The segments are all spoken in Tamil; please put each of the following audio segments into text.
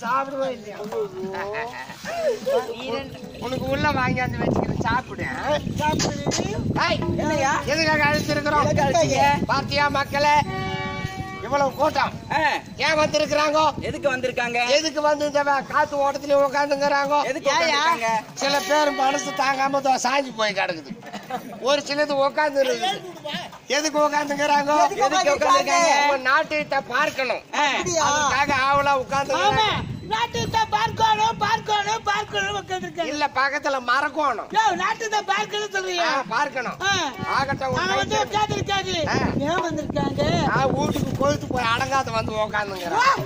சாப்பிடுவா இல்லையா உனக்கு உள்ள வாங்கியாந்து வச்சுக்கிறேன் சாப்பிடு ஏய், எதுக்காக அழைச்சிருக்கிறோம் எதுக்கு அழைச்சீங்க? பாத்தியா மக்களே இவ்வளவு கூட்டம் ஆ, ஏன் வந்திருக்கிறாங்க எதுக்கு வந்திருக்காங்க எதுக்கு வந்து இந்த வே- காத்து ஓட்டத்துல உட்காந்துங்கிறாங்க எதுக்கு உட்கார்ந்திருக்காங்க? சில பேர் மனசு தாங்காம தோ சாஞ்சி போய் கிடக்குது ஒரு சிலது உட்காந்து இருக்குது எதுக்கு உட்காந்துங்கிறாங்க எதுக்கு உட்கார்ந்திருக்காங்க? நம்ம நாட்டை பார்க்கணும் ஆ, அதுக்காக ஆவலா உட்காந்து நாட்டுத்த பார்க்கணும் பார்க்கணும் பார்க்கணும் உட்காந்துருக்கேன் இல்ல பக்கத்துல மறக்கணும் நாட்டுத்த பார்க்கணும் ஆ, சொல்றியா பார்க்கணும் ஆ. ஆகட்டும் அவன் வந்து உன் கை உட்காந்துருக்காது ஆ. ஏன் வந்திருக்காங்க நான் வீட்டுக்கு கொழுத்து போய் அடங்காத வந்து உட்காந்துங்கிறேன்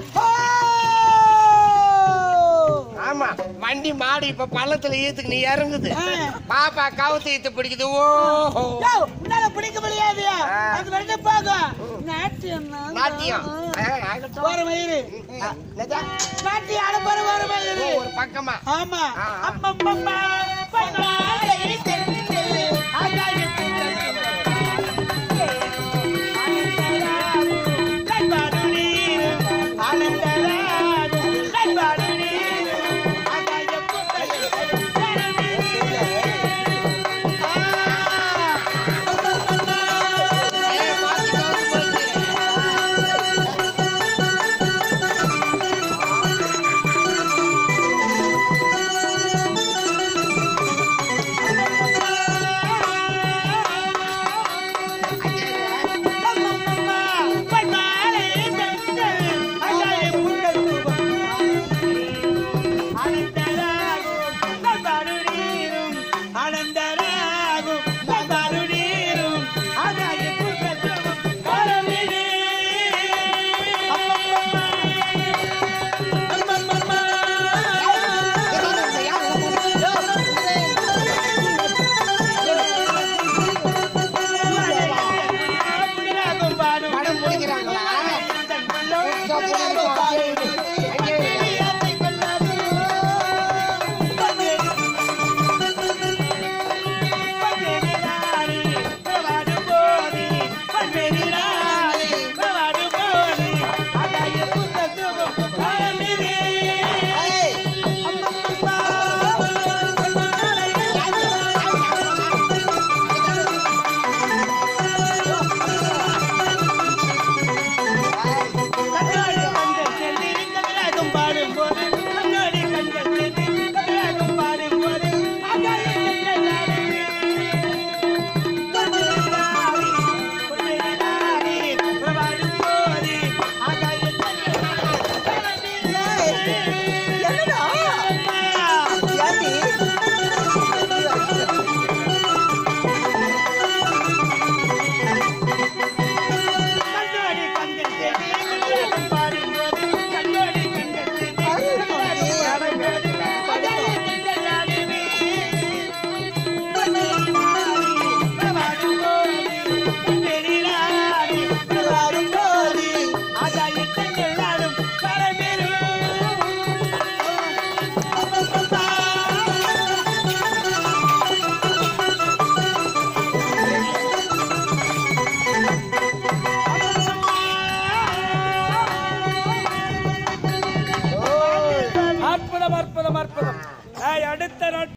ஆமா வண்டி மாடு இப்ப பள்ளத்துல ஈத்துக்கு நீ இறங்குது ஆ. பாப்பா கவுத்து ஈத்து பிடிக்குது ஓ உன்னால பிடிக்க முடியாது ஆ. அது வந்து போகும் நாட்டியம் நாட்டியம் ஆ, ஆகட்டும். போற மயிறு ஆ, என்னது? நாட்டியம் ஆட போற போற ஓ, மயிறு ஒரு பக்கமா ஆமா ஆ, ஆ. அப்பப்பப்பா, பொன்னாலை தெரிந்து, ஆகாய நண்பாடு நீரும், ஆனந்தராகும், நண்பாடு நீரும், ஆகாய புத்தகம் ஏய், பாத்து கவுத்து போயிடுச்சு. படம் பிடிக்கிறாங்களா? புதுசா புடிக்கிறாங்க.